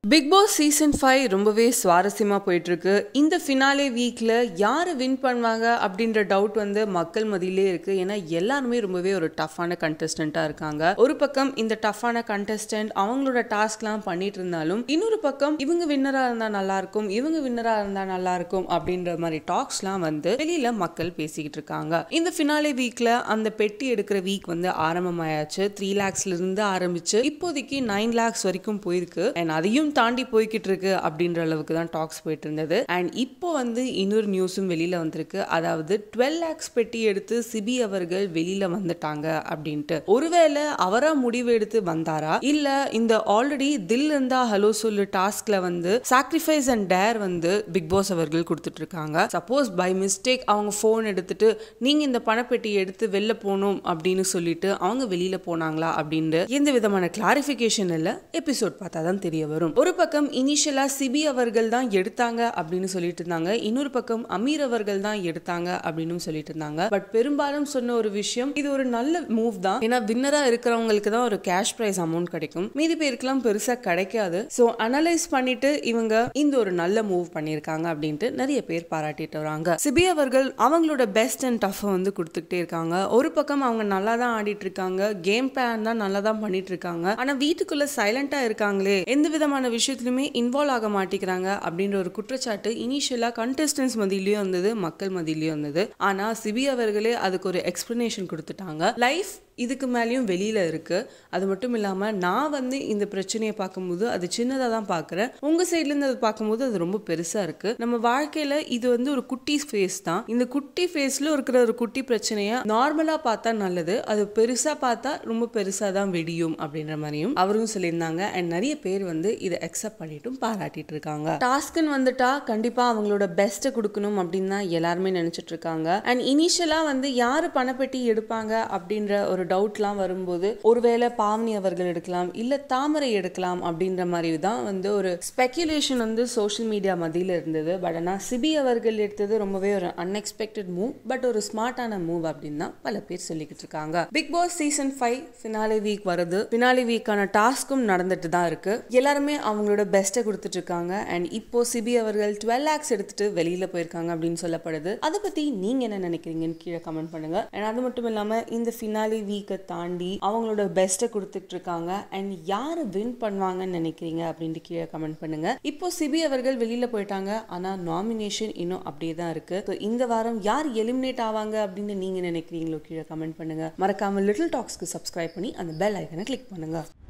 big Boss season five ரொம்பவே சுவாரஸ்யமாக போயிட்டுருக்கு இந்த ஃபினாலே வீக்கில் யார் வின் பண்ணுவாங்க அப்படின்ற டவுட் வந்து மக்கள் மதியிலே இருக்குது ஏன்னா எல்லாருமே ரொம்பவே ஒரு டஃப்பான கண்டஸ்டண்ட்டாக இருக்காங்க ஒரு பக்கம் இந்த டஃப்பான கண்டஸ்டன்ட் அவங்களோட டாஸ்க்லாம் பண்ணிட்டு இருந்தாலும் இன்னொரு பக்கம் இவங்க வின்னராக இருந்தால் நல்லாயிருக்கும் இவங்க வின்னராக இருந்தால் நல்லாயிருக்கும் அப்படின்ற மாதிரி டாக்ஸ்லாம் வந்து வெளியில் மக்கள் பேசிக்கிட்டு இருக்காங்க இந்த ஃபினாலே வீக்கில் அந்த பெட்டி எடுக்கிற வீக் வந்து ஆரம்பமாயாச்சு த்ரீ லேக்ஸ்லேருந்து ஆரம்பிச்சு இப்போதைக்கு நைன் லேக்ஸ் வரைக்கும் போயிருக்கு அண்ட் அதையும் தாண்டி போய்கிட்டு இருக்கு அப்படின்ற அளவுக்கு தான் டாக்ஸ் போயிட்டு இருந்தது அண்ட் இப்போ வந்து இன்னொரு நியூஸும் வெளியில வந்திருக்கு அதாவது டுவெல் லேக்ஸ் பெட்டி எடுத்து சிபி அவர்கள் வெளியில வந்துட்டாங்க அப்படின்ட்டு ஒருவேளை அவரா முடிவு எடுத்து வந்தாரா இல்ல இந்த ஆல்ரெடி தில் இருந்தா ஹலோ சொல்லு டாஸ்க்ல வந்து சாக்ரிஃபைஸ் அண்ட் டேர் வந்து பிக் பாஸ் அவர்கள் கொடுத்துட்டு இருக்காங்க சப்போஸ் பை மிஸ்டேக் அவங்க ஃபோன் எடுத்துட்டு நீங்க இந்த பணப்பெட்டியை எடுத்து வெளில போகணும் அப்படின்னு சொல்லிட்டு அவங்க வெளியில போனாங்களா அப்படின்னு எந்த விதமான கிளாரிஃபிகேஷன் இல்ல எபிசோட் பார்த்தா தான் தெரிய வரும் ஒரு பக்கம் இனிஷியலா சிபி அவர்கள் தான் எடுத்தாங்க அப்படின்னு சொல்லிட்டு இருந்தாங்க இன்னொரு பக்கம் அமீர் அவர்கள் தான் எடுத்தாங்க அப்படின்னு சொல்லிட்டு இருந்தாங்க பட் பெரும்பாலும் சொன்ன ஒரு விஷயம் இது ஒரு நல்ல மூவ் தான் ஏன்னா வின்னரா இருக்கிறவங்களுக்கு தான் ஒரு கேஷ் பிரைஸ் அமௌண்ட் கிடைக்கும் மீதி பேருக்குலாம் பெருசா கிடைக்காது ஸோ அனலைஸ் பண்ணிட்டு இவங்க இந்த ஒரு நல்ல மூவ் பண்ணியிருக்காங்க அப்படின்ட்டு நிறைய பேர் பாராட்டிட்டு வராங்க சிபி அவர்கள் அவங்களோட பெஸ்ட் அண்ட் டஃப் வந்து கொடுத்துக்கிட்டே இருக்காங்க ஒரு பக்கம் அவங்க நல்லா தான் ஆடிட்டு இருக்காங்க கேம் பிளான் தான் நல்லா தான் பண்ணிட்டு இருக்காங்க ஆனா வீட்டுக்குள்ள சைலண்டா இருக்காங்களே எந்த விதமான விஷயத்துலையுமே இன்வால்வ் ஆக மாட்டேங்கிறாங்க அப்படின்ற ஒரு குற்றச்சாட்டு இனிஷியலா கண்டஸ்டன்ஸ் மதியிலயும் இருந்தது மக்கள் மதியிலயும் இருந்தது ஆனா சிபி அவர்களே அதுக்கு ஒரு எக்ஸ்பிளனேஷன் கொடுத்துட்டாங்க லைஃப் இதுக்கு மேலேயும் வெளியில இருக்கு அது மட்டும் இல்லாம நான் வந்து இந்த பிரச்சனையை பார்க்கும்போது அது சின்னதாக தான் பார்க்குறேன் உங்க சைட்ல இருந்து அதை பார்க்கும்போது அது ரொம்ப பெருசா இருக்கு நம்ம வாழ்க்கையில இது வந்து ஒரு குட்டி ஃபேஸ் தான் இந்த குட்டி ஃபேஸ்ல இருக்கிற ஒரு குட்டி பிரச்சனையை நார்மலா பார்த்தா நல்லது அது பெருசா பார்த்தா ரொம்ப பெருசா தான் வெடியும் அப்படின்ற மாதிரியும் அவரும் சொல்லியிருந்தாங்க அண்ட் நிறைய பேர் வந்து இதை அக்செப்ட் பண்ணிட்டும் பாராட்டிட்டு இருக்காங்க டாஸ்க்குன்னு வந்துட்டா கண்டிப்பா அவங்களோட பெஸ்ட்டை கொடுக்கணும் அப்படின்னு தான் எல்லாருமே நினைச்சிட்டு இருக்காங்க அண்ட் இனிஷியலா வந்து யாரு பணப்பெட்டி எடுப்பாங்க அப்படின்ற ஒரு டவுட்லாம் வரும்போது ஒருவேளை பாவனி அவர்கள் எடுக்கலாம் இல்ல தாமரை எடுக்கலாம் அப்படின்ற மாதிரி தான் வந்து ஒரு ஸ்பெக்குலேஷன் வந்து சோஷியல் மீடியா மத்தியில் இருந்தது பட் ஆனால் சிபி அவர்கள் எடுத்தது ரொம்பவே ஒரு அன்எக்ஸ்பெக்டட் மூவ் பட் ஒரு ஸ்மார்ட்டான மூவ் அப்படின்னு தான் பல பேர் சொல்லிக்கிட்டு இருக்காங்க Bigg Boss season five finale week வருது ஃபினாலே வீக்கான டாஸ்க்கும் நடந்துட்டு தான் இருக்கு எல்லாருமே அவங்களோட பெஸ்ட்டை கொடுத்துட்டு இருக்காங்க அண்ட் இப்போ சிபி அவர்கள் டுவெல் லேக்ஸ் எடுத்துட்டு வெளியில போயிருக்காங்க அப்படின்னு சொல்லப்படுது அதை பத்தி நீங்க என்ன நினைக்கிறீங்கன்னு கீழே கமெண்ட் பண்ணுங்க அண்ட் அது மட்டும் இல்லாம இந்த ஃபினாலே வீக்கை தாண்டி அவங்களோட பெஸ்ட்டை கொடுத்துட்டு இருக்காங்க அண்ட் யார் வின் பண்ணுவாங்கன்னு நினைக்கிறீங்க அப்படின்ட்டு கீழே கமெண்ட் பண்ணுங்க இப்போ சிபி அவர்கள் வெளியில போயிட்டாங்க ஆனா நாமினேஷன் இன்னும் அப்படியே தான் இருக்கு So, இந்த வாரம் யார் எலிமினேட் ஆவாங்க அப்படின்னு நீங்க நினைக்கிறீங்களோ கீழே கமெண்ட் பண்ணுங்க மறக்காம லிட்டில் டாக்ஸ்க்கு சப்ஸ்கிரைப் பண்ணி அந்த பெல் ஐக்கனை கிளிக் பண்ணுங்க